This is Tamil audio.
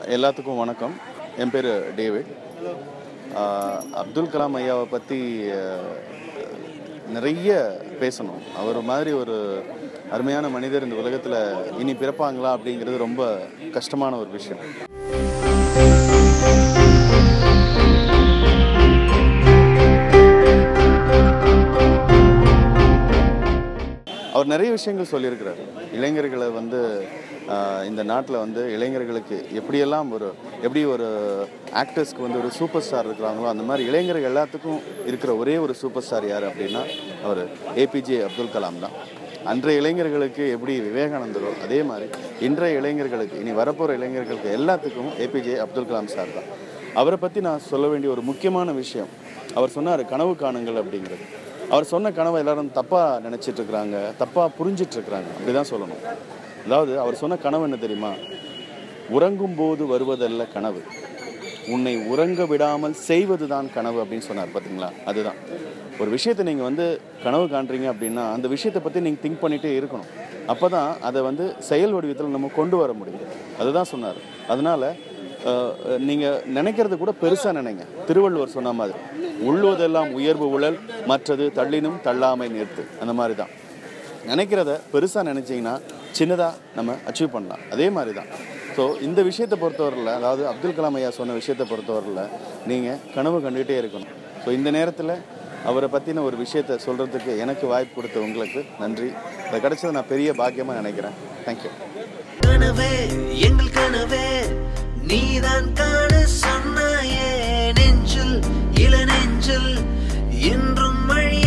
எல்லாத்துக்கும் வணக்கம் என் பேர் டேவிட் ஆஹ், அப்துல் கலாம் ஐயாவை பற்றி நிறைய பேசணும் அவர் மாதிரி ஒரு அருமையான மனிதர் இந்த உலகத்தில் இனி பிறப்பாங்களா அப்படிங்கிறது ரொம்ப கஷ்டமான ஒரு விஷயம் அவர் நிறைய விஷயங்கள் சொல்லியிருக்கிறார் இளைஞர்களை வந்து ஆஹ், இந்த நாட்டில் வந்து இளைஞர்களுக்கு எப்படியெல்லாம் ஒரு எப்படி ஒரு ஆக்டர்ஸ்க்கு வந்து ஒரு சூப்பர் ஸ்டார் இருக்கிறாங்களோ அந்த மாதிரி இளைஞர்கள் எல்லாத்துக்கும் இருக்கிற ஒரே ஒரு சூப்பர் ஸ்டார் யார் அப்படின்னா அவர் ஏபிஜே அப்துல் கலாம் தான் அன்றைய இளைஞர்களுக்கு எப்படி விவேகானந்தரோ அதே மாதிரி இன்றைய இளைஞர்களுக்கு இனி வரப்போகிற இளைஞர்களுக்கு எல்லாத்துக்கும் ஏபிஜே அப்துல் கலாம் சார் தான் அவரை பற்றி நான் சொல்ல வேண்டிய ஒரு முக்கியமான விஷயம் அவர் சொன்னார் கனவு காணுங்கள் அப்படிங்கிறது அவர் சொன்ன கனவை எல்லாரும் தப்பாக நினச்சிட்டு இருக்கிறாங்க தப்பாக புரிஞ்சிட்டு இருக்கிறாங்க அப்படி தான் சொல்லணும் அதாவது அவர் சொன்ன கனவு என்ன தெரியுமா உறங்கும் போது வருவதல்ல கனவு உன்னை உறங்க விடாமல் செய்வது தான் கனவு அப்படின்னு சொன்னார் பார்த்தீங்களா அதுதான் ஒரு விஷயத்தை நீங்கள் வந்து கனவு காண்றீங்க அப்படின்னா அந்த விஷயத்தை பற்றி நீங்கள் திங்க் பண்ணிகிட்டே இருக்கணும் அப்போ தான் அதை வந்து செயல் வடிவத்தில் நம்ம கொண்டு வர முடியும் அதுதான் சொன்னார் அதனால் நீங்கள் நினைக்கிறது கூட பெருசாக நினைங்க திருவள்ளுவர் சொன்ன மாதிரி உள்ளுவதெல்லாம் உயர்வு உழல் மற்றது தள்ளினும் தள்ளாமை நிறுத்து அந்த மாதிரி தான் நினைக்கிறத பெருசாக நினச்சிங்கன்னா சின்னதாக நம்ம அச்சீவ் பண்ணலாம் அதே மாதிரி தான் ஸோ இந்த விஷயத்தை பொறுத்தவரையில் அதாவது அப்துல் கலாம் ஐயா சொன்ன விஷயத்தை பொறுத்தவரையில் நீங்கள் கனவு கண்டுகிட்டே இருக்கணும் ஸோ இந்த நேரத்தில் அவரை பற்றின ஒரு விஷயத்தை சொல்கிறதுக்கு எனக்கு வாய்ப்பு கொடுத்த உங்களுக்கு நன்றி அதை கிடைச்சது நான் பெரிய பாக்கியமாக நினைக்கிறேன் தேங்க்யூ கனவே எங்கள் கனவே நீதான் காண சொன்னாயே நெஞ்சில் இள நெஞ்சில் என்றும் மழி